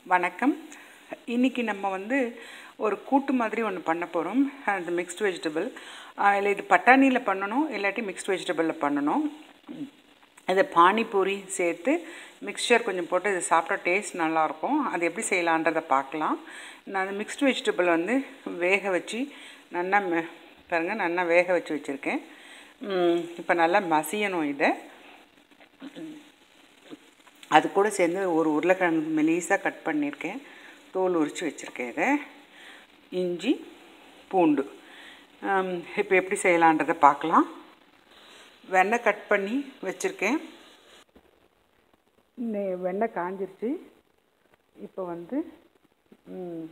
வணக்கம் இன்றைக்கி நம்ம வந்து ஒரு கூட்டு மாதிரி ஒன்று பண்ண போகிறோம் அந்த மிக்ஸ்ட் வெஜிடபிள் இல்லை இது பட்டாணியில் பண்ணணும் இல்லாட்டி மிக்ஸ்ட் வெஜிடபிளில் பண்ணணும் இதை பானிபூரி சேர்த்து மிக்சர் கொஞ்சம் போட்டு இது சாப்பிட்டா டேஸ்ட் நல்லாயிருக்கும் அது எப்படி செய்யலான்றதை பார்க்கலாம் நான் அந்த மிக்ஸ்ட் வெஜிடபிள் வந்து வேக வச்சு நல்லா மெ- பாருங்க நல்லா வேக வச்சு வச்சுருக்கேன் இப்போ நல்லா மசியணும் இதை அது கூட சேர்ந்து ஒரு உருளைக்கிழங்கு மெலிசாக கட் பண்ணியிருக்கேன் தோல் உரித்து வச்சுருக்கேன் இதை இஞ்சி பூண்டு இப்போ எப்படி செய்யலான்றதை பார்க்கலாம் வெண்ணெய் கட் பண்ணி வச்சுருக்கேன் நெ- வெண்ணெய் காஞ்சிருச்சு இப்போ வந்து ம்,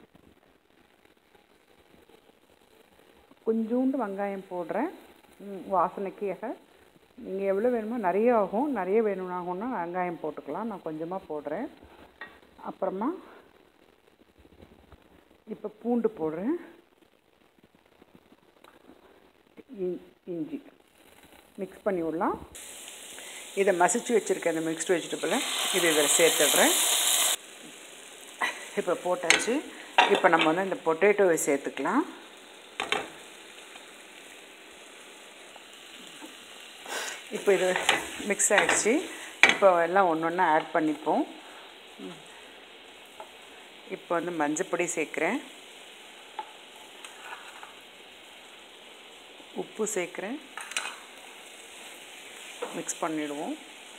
கொஞ்சோண்டு வெங்காயம் போடுறேன் ம், வாசனைக்காக நீங்கள் எவ்வளோ வேணுமோ நிறைய ஆகும் நிறைய வேணும்னாகும்னா வெங்காயம் போட்டுக்கலாம் நான் கொஞ்சமாக போடுறேன் அப்புறமா இப்போ பூண்டு போடுறேன் இ- இஞ்சி மிக்ஸ் பண்ணி விடலாம் இதை மசிச்சு வச்சுருக்கேன் அந்த மிக்ஸ்டு வெஜிடபிளை இது இதில் சேர்த்துடுறேன் இப்போ போட்டாச்சு இப்போ நம்ம வந்து இந்த பொட்டேட்டோவை சேர்த்துக்கலாம் இப்போ இது மிக்ஸ் ஆயிடுச்சு இப்போ எல்லாம் ஒன்று ஒன்றா ஆட் பண்ணிப்போம் ம். இப்போ வந்து மஞ்சப்பொடி சேர்க்குறேன் உப்பு சேர்க்குறேன் மிக்ஸ் பண்ணிடுவோம்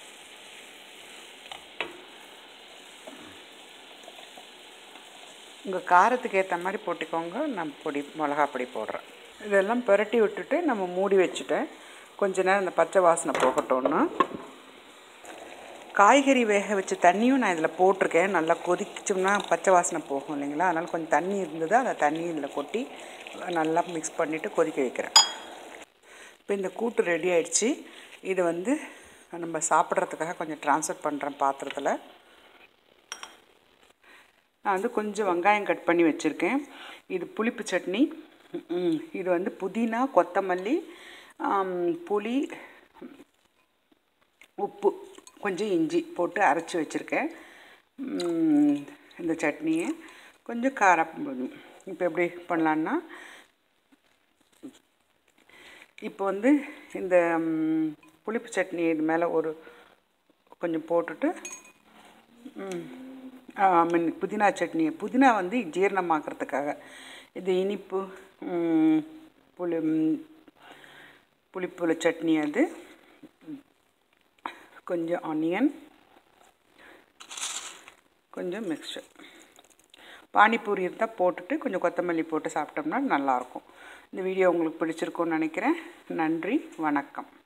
உங்கள் காரத்துக்கு ஏற்ற மாதிரி போட்டுக்கோங்க நான் பொடி மிளகா பொடி போடுறேன் இதெல்லாம் புரட்டி விட்டுட்டு நம்ம மூடி வச்சுட்டேன் கொஞ்ச நேரம் இந்த பச்சை வாசனை போகட்டும்னு காய்கறி வேக வச்ச தண்ணியும் நான் இதில் போட்டிருக்கேன் நல்லா கொதிச்சோம்னா பச்சை வாசனை போகும் இல்லைங்களா அதனால் கொஞ்சம் தண்ணி இருந்தது அந்த தண்ணி இதில் கொட்டி நல்லா மிக்ஸ் பண்ணிவிட்டு கொதிக்க வைக்கிறேன் இப்போ இந்த கூட்டு ரெடி ஆயிடுச்சு இது வந்து நம்ம சாப்பிட்றதுக்காக கொஞ்சம் ட்ரான்ஸ்ஃபர் பண்ணுறேன் பாத்திரத்தில் நான் வந்து கொஞ்சம் வெங்காயம் கட் பண்ணி வச்சுருக்கேன் இது புளிப்பு சட்னி ம், இது வந்து புதினா கொத்தமல்லி ஆம், புளி உப்பு கொஞ்சம் இஞ்சி போட்டு அரைச்சி வச்சுருக்கேன் ம், இந்த சட்னியை கொஞ்சம் காரம் இப்போ எப்படி பண்ணலான்னா இப்போ வந்து இந்த ம், புளிப்பு சட்னி இது மேலே ஒரு கொஞ்சம் போட்டுட்டு ஐ மீன் புதினா சட்னி புதினா வந்து ஜீரணமாக்குறதுக்காக இது இனிப்பு ம், புளி ம், புளிப்புள்ள சட்னி அது கொஞ்சம் ஆனியன் கொஞ்சம் மிக்சர் பானிபூரி இருந்தால் போட்டுட்டு கொஞ்சம் கொத்தமல்லி போட்டு சாப்பிட்டோம்னா நல்லாயிருக்கும் இந்த வீடியோ உங்களுக்கு பிடிச்சிருக்கும்னு நினைக்கிறேன் நன்றி வணக்கம்